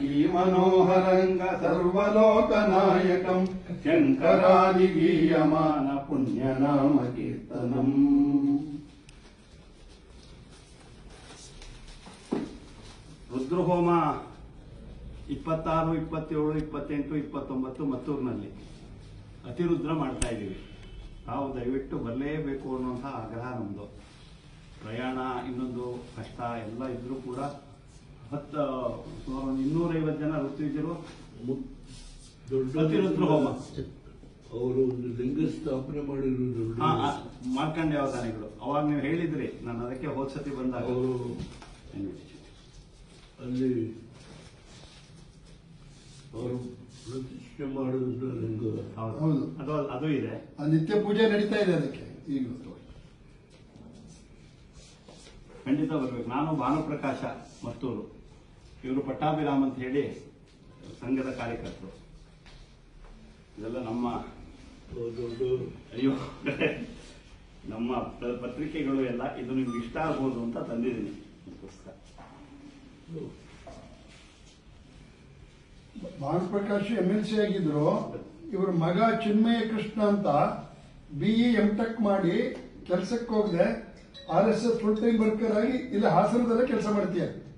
ಜಾನಕಿ ಮನೋಹರಂಗ ಸರ್ವಲೋಕನಾಯಕಂ ಶಂಕರಾದಿ ಗೀಯಮಾನ ಪುಣ್ಯನಾಮ ಕೀರ್ತನಂ ರುದ್ರಹೋಮ ಇಪ್ಪತ್ತಾರು ಇಪ್ಪತ್ತೇಳು ಇಪ್ಪತ್ತೆಂಟು ಇಪ್ಪತ್ತೊಂಬತ್ತು ಮತ್ತೂರಿನಲ್ಲಿ ಅತಿರುದ್ರ ಮಾಡ್ತಾ ಇದ್ದೀವಿ ನಾವು ದಯವಿಟ್ಟು ಬರಲೇಬೇಕು ಅನ್ನುವಂಥ ಆಗ್ರಹ ನಮ್ಮದು ಪ್ರಯಾಣ ಇನ್ನೊಂದು ಕಷ್ಟ ಎಲ್ಲ ಇದ್ರೂ ಕೂಡ ಹತ್ತು ಸುಮಾರು ಒಂದು ಇನ್ನೂರೈವತ್ತು ಜನ ಋತ್ವಿಜರು ಅತಿರುದ್ರ ಹೋಮ. ಅವರು ಒಂದು ಲಿಂಗ ಸ್ಥಾಪನೆ ಮಾಡಿರೋದು ಆ, ಆ, ಮಾರ್ಕಂಡೇಯ ಅವಧಾನಿಗಳು ಅವಾಗ ನೀವು ಹೇಳಿದ್ರಿ ನಾನು ಅದಕ್ಕೆ ಹೋದ್ಸತಿ ಬಂದಾಗ ಅವರು ಅಲ್ಲಿ ಅವರು ಪ್ರತಿಷ್ಠೆ ಮಾಡಿದಂತ ಲಿಂಗ ಹೌದು ಹೌದು. ಅದು ಅದು ಇದೆ ಆ ನಿತ್ಯ ಪೂಜೆ ನಡೀತಾ ಇದೆ ಅದಕ್ಕೆ ಈಗ ಖಂಡಿತ ಬರ್ಬೇಕು ನಾನು ಭಾನುಪ್ರಕಾಶ ಮತ್ತೂರು ಇವರು ಪಟ್ಟಾಭಿರಾಮ್ ಅಂತ ಹೇಳಿ ಸಂಘದ ಕಾರ್ಯಕರ್ತರು ಇದೆಲ್ಲ ನಮ್ಮ ದೊಡ್ಡ ಅಯ್ಯೋ ನಮ್ಮ ಪ- ಪತ್ರಿಕೆಗಳು ಎಲ್ಲ ಇದು ನಿಮ್ಗೆ ಇಷ್ಟ ಆಗ್ಬೋದು ಅಂತ ತಂದಿದ್ದೀನಿ ಈ ಪುಸ್ತಕ ಭಾನುಪ್ರಕಾಶ್ ಎಂ ಎಲ್ ಸಿ ಆಗಿದ್ರು ಇವ್ರ ಮಗ ಚಿನ್ಮಯ ಕೃಷ್ಣ ಅಂತ ಬಿಇ ಎಂ ಟೆಕ್ ಮಾಡಿ ಕೆಲಸಕ್ಕೆ ಹೋಗದೆ R S S full time worker ಆಗಿ ಇಲ್ಲಿ ಹಾಸನದಲ್ಲೇ ಕೆಲಸ ಮಾಡ್ತೀಯ